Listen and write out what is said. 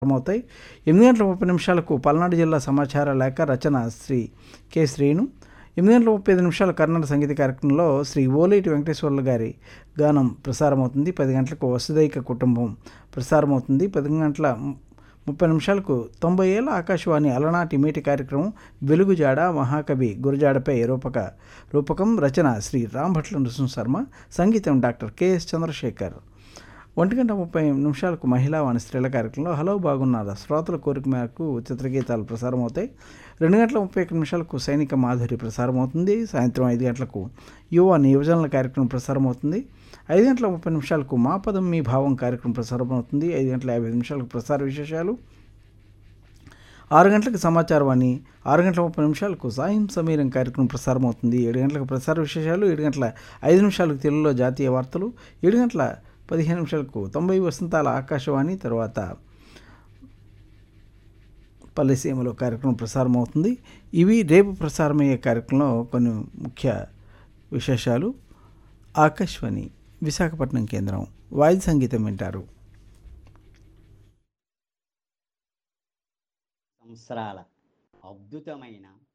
అవుతాయి ఎనిమిది గంటల ముప్పై నిమిషాలకు పల్నాడు జిల్లా సమాచార లేఖ రచన శ్రీ కె శ్రీను ఎనిమిది గంటల ముప్పై ఐదు నిమిషాల కర్ణాటక సంగీత కార్యక్రమంలో శ్రీ ఓలేటి వెంకటేశ్వర్లు గారి గానం ప్రసారమవుతుంది పది గంటలకు వసుదైక కుటుంబం ప్రసారమవుతుంది పది గంటల ముప్పై నిమిషాలకు తొంభై ఏళ్ళ ఆకాశవాణి అలనాటి మేటి కార్యక్రమం వెలుగుజాడ మహాకవి గురజాడపై రూపక రూపకం రచన శ్రీ రాంభట్ల నృసింహ శర్మ సంగీతం డాక్టర్ కెఎస్ చంద్రశేఖర్ ఒంటి గంట ముప్పై నిమిషాలకు మహిళా వాణి స్త్రీల కార్యక్రమంలో హలో బాగున్నారా శ్రోతల కోరిక మేరకు చిత్రగీతాలు ప్రసారం అవుతాయి రెండు గంటల ముప్పై ఒక్క నిమిషాలకు సైనిక మాధురి ప్రసారం అవుతుంది సాయంత్రం ఐదు గంటలకు యువ యువజనుల కార్యక్రమం ప్రసారం అవుతుంది ఐదు గంటల ముప్పై నిమిషాలకు మా పదం మీ భావం కార్యక్రమం ప్రసారం అవుతుంది ఐదు గంటల యాభై ఐదు నిమిషాలకు ప్రసార విశేషాలు ఆరు గంటలకు సమాచారవాణి ఆరు గంటల ముప్పై నిమిషాలకు సాయం సమీరం కార్యక్రమం ప్రసారం అవుతుంది ఏడు గంటలకు ప్రసార విశేషాలు ఏడు గంటల ఐదు నిమిషాలకు తెలుగులో జాతీయ వార్తలు ఏడు గంటల పదిహేను నిమిషాలకు తొంభై వసంతాల ఆకాశవాణి తర్వాత పల్లెసీమలో కార్యక్రమం ప్రసారం అవుతుంది ఇవి రేపు ప్రసారమయ్యే కార్యక్రమంలో కొన్ని ముఖ్య విశేషాలు ఆకాశవాణి విశాఖపట్నం కేంద్రం వాయిద్య సంగీతం వింటారు సంవత్సరాల అద్భుతమైన